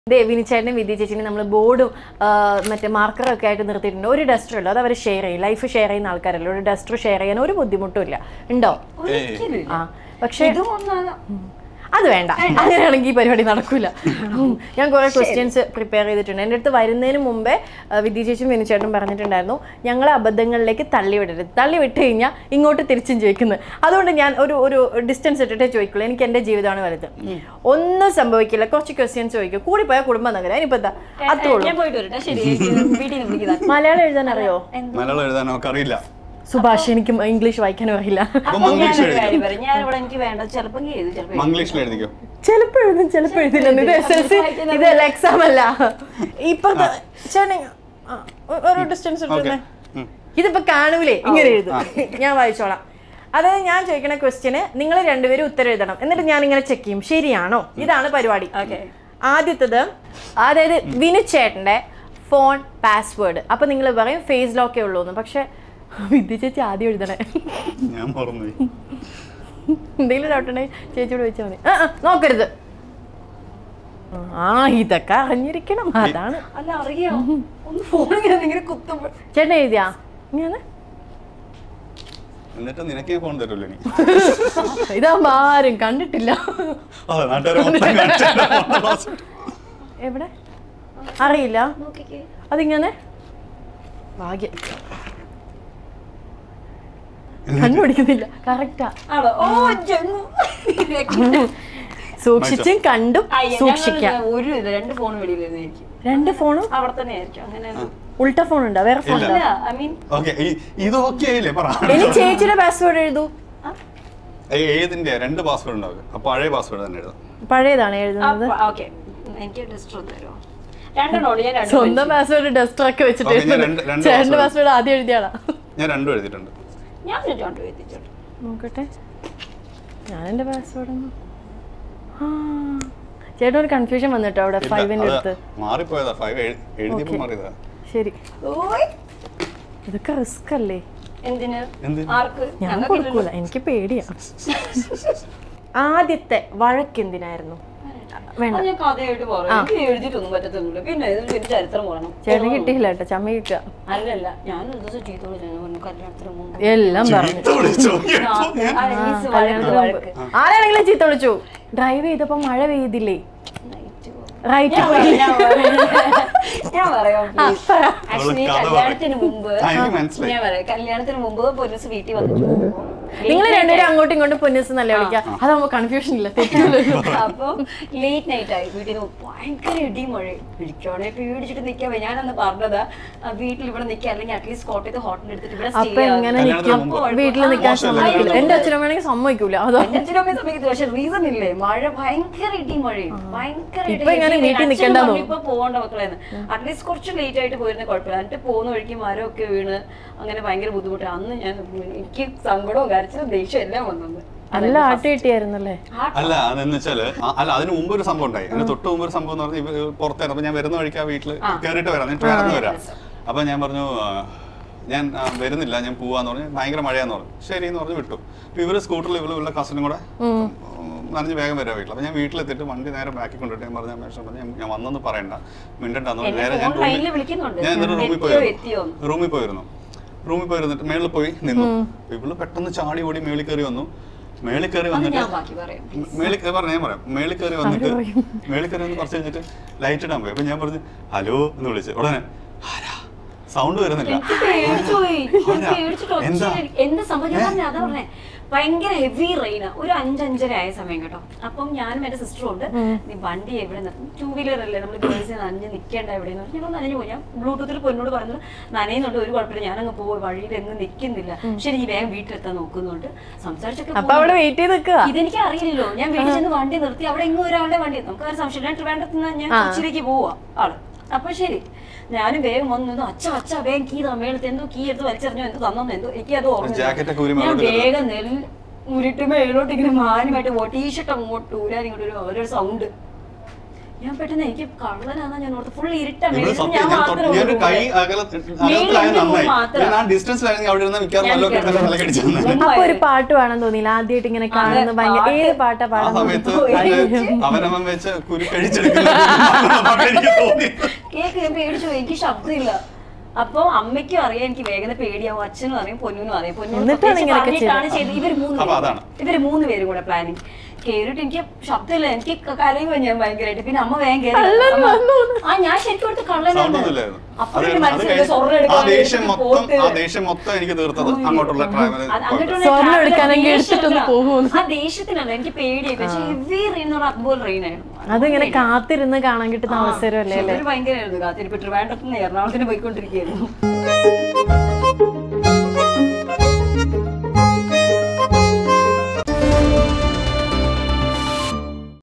ദേ വിനിച്ചേട്ടനും വിദ്യ ചേച്ചിനും നമ്മൾ ബോർഡും മറ്റേ മാർക്കറും ഒക്കെ ആയിട്ട് നിർത്തിയിട്ടുണ്ട് ഒരു ഡസ്റ്റർ ഉള്ളൂ അത് അവർ ഷെയർ ചെയ്യും ലൈഫ് ഷെയർ ചെയ്യുന്ന ആൾക്കാരല്ല ഒരു ഡസ്റ്റർ ഷെയർ ചെയ്യാൻ ഒരു ബുദ്ധിമുട്ടും ഇല്ല ഉണ്ടോ ഒരിക്കലും ആ പക്ഷേ ഇതും ഒന്നാണ് അത് വേണ്ട അങ്ങനെയാണെങ്കിൽ ഈ പരിപാടി നടക്കൂല ഉം. ഞാൻ കുറെ ക്വസ്റ്റ്യൻസ് പ്രിപ്പയർ ചെയ്തിട്ടുണ്ട് എൻ്റെ അടുത്ത് വരുന്നതിന് മുമ്പേ ആ, വിദ്യ ചേച്ചിയും വിനുചേട്ടനും പറഞ്ഞിട്ടുണ്ടായിരുന്നു ഞങ്ങളെ അബദ്ധങ്ങളിലേക്ക് തള്ളി വിടരുത് തള്ളി വിട്ട് കഴിഞ്ഞാൽ ഇങ്ങോട്ട് തിരിച്ചും ചോദിക്കുന്നത് അതുകൊണ്ട് ഞാൻ ഒരു ഒരു ഡിസ്റ്റൻസ് ഇട്ടിട്ടേ ചോദിക്കുള്ളൂ എനിക്ക് എൻ്റെ ജീവിതമാണ് വലുത് ഒന്നും സംഭവിക്കില്ല കുറച്ച് ക്വസ്റ്റ്യൻസ് ചോദിക്കും കൂടിപ്പോയാൽ കുടുംബം നഗരം ഇനിയിപ്പോൾ എന്താ അത്രേ ഉള്ളൂ ഞാൻ പോയിട്ട് വരട്ടെ ശരി വീട്ടിൽ നിന്ന് വിളിക്കുന്നതാണ് മലയാളം എഴുതാൻ അറിയോ മലയാളം എഴുതാൻ നമുക്ക് അറിയില്ല സുഭാഷ് എനിക്ക് ഇംഗ്ലീഷ് വായിക്കാനും അറിയില്ല അപ്പൊ ഞാൻ മംഗ്ലീഷിൽ ഒരു എഴുതിക്കോ കാര്യം പറയാം ഞാൻ ഇവിടെ എനിക്ക് വേണ്ട ചിലപ്പോൾ എഴുതും ചിലപ്പോൾ മംഗ്ലീഷിൽ എഴുതിക്കോ ചിലപ്പോൾ എഴുതും ചിലപ്പോൾ എഴുതില്ല ഇത് എസ് എൽ സി ഇതല്ല എക്സാം അല്ല ഇപ്പുറത്തെ ചേട്ടൻ ആ, ഒ- ഒരു ഡിസ്റ്റൻസ് ഓക്കെ ഇട്ടുന്നേ ഇതിപ്പോ കാണൂലേ ഇങ്ങനെ എഴുതും ഞാൻ വായിച്ചോളാം അതായത് ഞാൻ ചോദിക്കുന്ന ക്വസ്റ്റ്യന് നിങ്ങൾ രണ്ടുപേരും ഉത്തരം എഴുതണം എന്നിട്ട് ഞാൻ ഇങ്ങനെ ചെക്ക് ചെയ്യും ശരിയാണോ ഇതാണ് പരിപാടി ഓക്കെ ആദ്യത്തത് അതായത് വിനു ചേട്ടന്റെ ഫോൺ പാസ്വേഡ് അപ്പൊ നിങ്ങൾ പറയും ഫേസ് ലോക്കേ ഉള്ളൂ എന്ന് പക്ഷെ വിദ്യ ചേച്ചി ആദ്യം എഴുതണേ ഞാൻ മറന്നുപോയി എന്തെങ്കിലും ഡൗട്ട് ഉണ്ടെങ്കിൽ ചേച്ചിയോട് ചോദിച്ചാൽ മതി ആ, ആ, നോക്കരുത് ആ ഇതൊക്കെ അറിഞ്ഞിരിക്കണം അതാണ് അല്ല അറിയാം ഒന്ന് ഫോണിങ്ങനെ ഇങ്ങനെ കുത്തുമ്പോൾ ചേട്ടൻ എഴുതിയാ ഇങ്ങനെ എന്നിട്ട് നിനക്ക് ഫോൺ തരുമല്ലോ എനിക്ക് ഇതാകുമ്പോ ആരും കണ്ടിട്ടില്ല അതെ നാട്ടുകാരെ മൊത്തം കാണിച്ചാലോ എവിടെ അറിയില്ല നോക്കിക്കേ അതിങ്ങനെ ഭാഗ്യം കണ്ടുപിടിക്കുന്നില്ല കറക്റ്റാ ആണോ ഓ ജങ്ങു സൂക്ഷിച്ചും കണ്ടും സൂക്ഷിക്കാം ഒരു ഇത് രണ്ട് ഫോൺ വെളിയിലായിരിക്കും രണ്ട് ഫോണും അവിടെ തന്നെ ആയിരിക്കും അങ്ങനെ ഉൾട്ട ഫോൺ ഉണ്ടോ വേറെ ഫോൺ ഉണ്ടോ അല്ല ഐ മീൻ ഓക്കെ ഇത് ഓക്കെ ആയില്ലേ പറ ഇനി ചേച്ചിയുടെ പാസ്വേഡ് എഴുതൂ ഏയ്, ഏതിന്റെ രണ്ട് പാസ്വേഡ് ഉണ്ടാവും അപ്പൊ പഴയ പാസ്വേഡ് തന്നെ എഴുതാം പഴയതാണ് എഴുതുന്നത് ഓക്കെ എനിക്ക് ഡിസ്റ്റർ തരുമോ രണ്ടെണ്ണം ഉണ്ട് ഞാൻ രണ്ട് സ്വന്തം പാസ്വേഡ് ഡസ്റ്റർ ഒക്കെ വെച്ചിട്ട് Okay, ഞാൻ എഴുതുന്നത്. രണ്ട്- രണ്ട് ചേട്ടന്റെ password. പാസ്വേഡ് ആദ്യം എഴുതിയാളാ ഞാൻ രണ്ടും എഴുതിയിട്ടുണ്ട് ഞാൻ രണ്ടു എത്തിച്ചോട്ടെ നോക്കട്ടെ ഞാൻ എൻ്റെ പാസ്വേഡ് ചേട്ടൻ ഒരു കൺഫ്യൂഷൻ വന്നിട്ടോ അവിടെ ഇല്ല, ഫൈവിൻ്റെ അത് അടുത്ത് മാറിപ്പോയതാ ഫൈവ് എഴുതിയപ്പോ Okay. മാറിയതാ ശരി ഓയ് ഇതൊക്കെ റിസ്ക് അല്ലേ എന്തിന് എന്തിന്? ആർക്ക് ഞാൻ ഞങ്ങൾക്കില്ലല്ലോ. കൊടുക്കൂല എനിക്ക് പേടിയാ ആദ്യത്തെ വഴക്ക് എന്തിനായിരുന്നു വേണ്ട അത് ഞാൻ കഥയായിട്ട് പറയാം എനിക്ക് എഴുതിയിട്ടൊന്നും പറ്റത്തൊന്നുമില്ല പിന്നെ ഇതിൽ ഒരു ചരിത്രം പറയണം ചേട്ടന് കിട്ടിയില്ല കേട്ടോ ചമ്മ കിട്ടുക അല്ലല്ല ഞാൻ ഒരു ദിവസം ചീത്തോട് ചെന്ന് പറഞ്ഞു കല്യാണത്തിന് മുമ്പ് എല്ലാം പറഞ്ഞു വിളിച്ചോ? ഞാൻ- ആ, അനീസ് വഴക്ക് വഴക്ക് ആരാണെങ്കിലും ചീത്ത വിളിച്ചു ഡ്രൈവ് ചെയ്തപ്പോ മഴ പെയ്തില്ലേ നൈറ്റ് പോ. റൈറ്റ് ഞാൻ പോയി പറയാം, ഞാൻ പറയാം. ഞാൻ പറയാം please. പറ. Actually, കഥ പറ. കല്യാണത്തിന് മുമ്പ് ആ, എനിക്ക് മനസ്സിലായി. ഞാൻ പറയാം കല്യാണത്തിന് മുമ്പ് പോലീസ് വീട്ടിൽ വന്നിട്ട് നിങ്ങൾ രണ്ടുപേരും അങ്ങോട്ടും ഇങ്ങോട്ടും പൊന്നിസ് നല്ല വിളിക്കാം അതാവുമ്പോ കൺഫ്യൂഷൻ ഇല്ല തെറ്റില്ല അപ്പൊ ലേറ്റ് നൈറ്റ് ആയി വീട്ടിൽ നിന്ന് ഭയങ്കര ഇടി മഴ പിടിക്കണേ പേടിച്ചിട്ട് നിക്കാൻ വയ്യ. ഞാനന്ന് പറഞ്ഞതാ ആ, വീട്ടിൽ ഇവിടെ നിൽക്കുക അല്ലെങ്കിൽ അറ്റ്ലീസ്റ്റ് കോട്ടയത്ത് ഹോട്ടൽ എടുത്തിട്ട് ഇവിടെ stay അപ്പൊ എങ്ങനെ ചെയ്യാം. നിൽക്കും കല്യാണത്തിന് മുമ്പ്. വീട്ടിൽ നിൽക്കാൻ മോശമല്ലേ? സമ്മതിക്കില്ല എന്റെ അച്ഛനും വേണമെങ്കിൽ സമ്മതിക്കൂല അതോ എന്റെ അച്ഛനും അമ്മയും സമ്മതിക്കത്തില്ല. പക്ഷെ റീസൺ ഇല്ലേ മഴ ഭയങ്കര ഇടി മഴയും ഭയങ്കര ഇടി. ഇപ്പൊ ഇങ്ങനെ ഇടി. വീട്ടിൽ അച്ഛൻ നിൽക്കണ്ടാ പറഞ്ഞു, തോന്നും. ഇപ്പൊ പോകണ്ട മക്കളെന്ന് അറ്റ്ലീസ്റ്റ് കുറച്ച് ലേറ്റ് ആയിട്ട് പോയിരുന്ന കുഴപ്പമില്ല എന്നിട്ട് പോകുന്ന വഴിക്ക് മരമൊക്കെ വീണ് അങ്ങനെ ഭയങ്കര ബുദ്ധിമുട്ട് അന്ന് ഞാൻ എനിക്ക് സങ്കടവും കരച്ചിലും ദേഷ്യം എല്ലാം വന്നത് നല്ല ആട്ടി കിട്ടിയായിരുന്നല്ലേ അല്ല അതെന്ന് വെച്ചാല് ആ- അല്ല അതിന് മുമ്പ് ഒരു സംഭവം ഉണ്ടായി അതിന് തൊട്ട് മുമ്പ് ഒരു സംഭവം എന്ന് പറഞ്ഞാൽ ഇവർ പുറത്തായിരുന്നു അപ്പൊ ഞാൻ വരുന്ന വഴിക്ക് ആ വീട്ടിൽ കയറിയിട്ട് വരാം എന്നിട്ട് വേറെ വരാം അപ്പൊ ഞാൻ പറഞ്ഞു ആ, ഞാൻ ആ, വരുന്നില്ല ഞാൻ പോവാന്ന് പറഞ്ഞു ഭയങ്കര മഴയാന്ന് പറഞ്ഞു ശരി എന്ന് പറഞ്ഞു വിട്ടു അപ്പൊ ഇവര് സ്കൂട്ടറിൽ ഇവള് ഇവളുടെ കസിനും കൂടെ ഉം, നനഞ്ഞ് വേഗം വരാം വീട്ടിൽ അപ്പൊ ഞാൻ വീട്ടിലെത്തിയിട്ട് വണ്ടി നേരെ ബാക്കി കൊണ്ടിട്ട് ഞാൻ പറഞ്ഞു അമ്മേഷം പറഞ്ഞു ഞാൻ വന്നെന്ന് പറയണ്ട മിണ്ടണ്ടെന്ന് പറഞ്ഞു എന്നെ നേരെ ഞാൻ phone line ല് റൂമിൽ വിളിക്കുന്നുണ്ട്. ഞാൻ എന്നിട്ട് റൂമിൽ എത്തിയോ, പോയിരുന്നു എത്തിയോന്ന്. റൂമിൽ പോയിരുന്നു റൂമിൽ പോയിരുന്നിട്ട് മേളിൽ പോയി നിന്നു ഇവള് പെട്ടെന്ന് ചാടി ഓടി മേളിൽ കയറി വന്നു മേളിൽ കയറി അത് വന്നിട്ട് ഞാൻ ബാക്കി പറയാം മേളിൽ പറഞ്ഞ ഞാൻ പറയാം മേളിൽ കയറി വന്നിട്ട് മേളിൽ കയറി വന്ന് കുറച്ച് കഴിഞ്ഞിട്ട് ലൈറ്റ് ഇടാൻ പോയി അപ്പൊ ഞാൻ പറഞ്ഞു ഹലോ എന്ന് വിളിച്ചു ഉടനെ ആരാ സൗണ്ട് വരുന്നില്ല എനിക്ക് പേടിച്ചു പോയി. ഞാൻ ആരാ? പേടിച്ചിട്ട് ഒച്ച എന്താ? കേറി. എന്താ സംഭവം ഞാൻ പറഞ്ഞ അതാ പറഞ്ഞേ ഭയങ്കര ഹെവി റെയിന ഒരു അഞ്ചഞ്ചര ആയ സമയം കേട്ടോ അപ്പം ഞാനും എന്റെ സിസ്റ്ററും ഉണ്ട് നീ വണ്ടി എവിടെ ടൂ വീലർ അല്ലേ നമ്മൾ ഗേൾസ് നനഞ്ഞ് നിൽക്കേണ്ട എവിടെയെന്ന് പറഞ്ഞു ഞങ്ങൾ നനഞ്ഞു പോയി ഞാൻ ബ്ലൂടൂത്തിൽ പൊന്നോട് പറഞ്ഞത് നനയുന്നുണ്ട് ഒരു കുഴപ്പമില്ല ഞാനങ്ങ് പോയി വഴിയിൽ എങ്ങും നിൽക്കുന്നില്ല ശരി നീ വേഗം വീട്ടിലെത്താൻ നോക്കുന്നുണ്ട് സംസാരിച്ചൊക്കെ അപ്പൊ അവിടെ വെയിറ്റ് ചെയ്ത് നിൽക്കുക ഇതെനിക്ക് അറിയില്ലല്ലോ ഞാൻ വീട്ടിൽ ചെന്ന് വണ്ടി നിർത്തി അവിടെ എങ്ങും ഒരാളുടെ വണ്ടി നമുക്ക് ഒരു സംശയം ഞാൻ ട്രിവാൻഡ്രത്ത് നിന്ന് ഞാൻ കൊച്ചിയിലേക്ക് പോവാ ആള് അപ്പൊ ശരി ഞാനും വേഗം വന്നു നിന്നു, അച്ഛ അച്ഛ വേഗം കീ തമ്മേടുത്ത് എന്തോ കീ എടുത്ത് വലിച്ചെറിഞ്ഞോ എന്തോ തന്നോ എന്തോ എനിക്ക് അത് jacket ഒക്കെ ഊരി ഞാൻ മേലോട്ട് വേഗം നെൽ ഉരുട്ട് മേലോട്ട് ഇങ്ങനെ മാനുമായിട്ട് ടീഷർട്ട് അങ്ങോട്ട് ഊരാൻ ഇങ്ങോട്ട് ഒരു ഓരോ സൗണ്ട് ഞാൻ പെട്ടെന്ന് എനിക്ക് കള്ളനാന്നാ ഞാൻ ഓർത്ത് ഫുൾ ഇരുട്ടാണ് ഇവിടെ ഇരുട്ട് സത്യം ഞാൻ ഞാൻ തൊട്ട്- മാത്രമേ ഞാനൊരു ഉള്ളൂ കൈ കൂടെ. അകല മേലിൽ അകലത്തിലായ എന്റെ നന്നായി മാത്രം. ഞാൻ ആ ഡിസ്റ്റൻസിലാണെങ്കിൽ അവിടെ ഇരുന്ന് മിക്കവാറും ഞാൻ വല്ലതൊക്കെ എടുത്ത് മിക്കവാറും. തലക്കടിച്ചു തന്നെ അപ്പൊ ഒരു പാട്ട് വേണം തോന്നിയില്ല ആദ്യമായിട്ട് ഇങ്ങനെ കാണുന്ന ഭയങ്കര പാട്ട്. ഏത് പാട്ടാ ആ പാടാൻ സമയത്ത് പോയി. അവനവൻ വെച്ച് കുരു കഴിച്ചെടുക്കുന്ന പാട്ട് എനിക്ക് തോന്നി കേക്ക് ഞാൻ പേടിച്ചു പോയി. എനിക്ക് ശബ്ദമില്ല അപ്പൊ അമ്മയ്ക്കും അറിയാം എനിക്ക് വേഗം പേടിയാവും അച്ഛനും അറിയാം പൊന്നുനും അറിയാം പൊന്നു എന്നിട്ടാണ് ഇങ്ങനെയൊക്കെ ചെയ്തത് ഇവര് മൂന്ന് അപ്പൊ പേരും. അതാണ്. ഇവര് മൂന്ന് പേരും കൂടെ പ്ലാനിങ് കേറിയിട്ട് എനിക്ക് ശബ്ദമില്ല എനിക്ക് ക- കരയുക ഞാൻ ഭയങ്കരമായിട്ട് പിന്നെ അമ്മ വേഗം കേറി അമ്മ, ആ ഞാൻ ശരിക്കും എടുത്ത് സൗണ്ട് കള്ളനാണ് ഒന്നുമില്ലായിരുന്നു അപ്പൊ അത് എനിക്ക് അത് മനസ്സിലായി കഴിഞ്ഞ് സ്വർണ്ണം ആ എടുക്കാൻ ദേഷ്യം വേണ്ടിയിട്ട് മൊത്തം പോയിട്ട് ആ ദേഷ്യം മൊത്തം എനിക്ക് തീർത്തത് അങ്ങോട്ടുള്ള ട്രാവൽ അത് അങ്ങോട്ടുള്ള സ്വർണ്ണം travel എടുക്കാനെങ്കിൽ ദേഷ്യമല്ല. എടുത്തിട്ടൊന്ന് പോകുമെന്ന്. ആ ദേഷ്യത്തിനല്ല എനിക്ക് പേടിയായി പക്ഷെ ഹെവി റെയിൻ എന്ന് പറഞ്ഞാൽ അതുപോലെ റെയിൻ ആയിരുന്നു അതിങ്ങനെ കാത്തിരുന്ന് കാണാൻ കിട്ടുന്ന അവസരമല്ലേ അല്ലേ ഒരു ഭയങ്കരമായിരുന്നു കാത്തിരിപ്പ് ട്രിവാൻഡ്രത്ത് നിന്ന് എറണാകുളത്തിന് പോയിക്കൊണ്ടിരിക്കുകയായിരുന്നു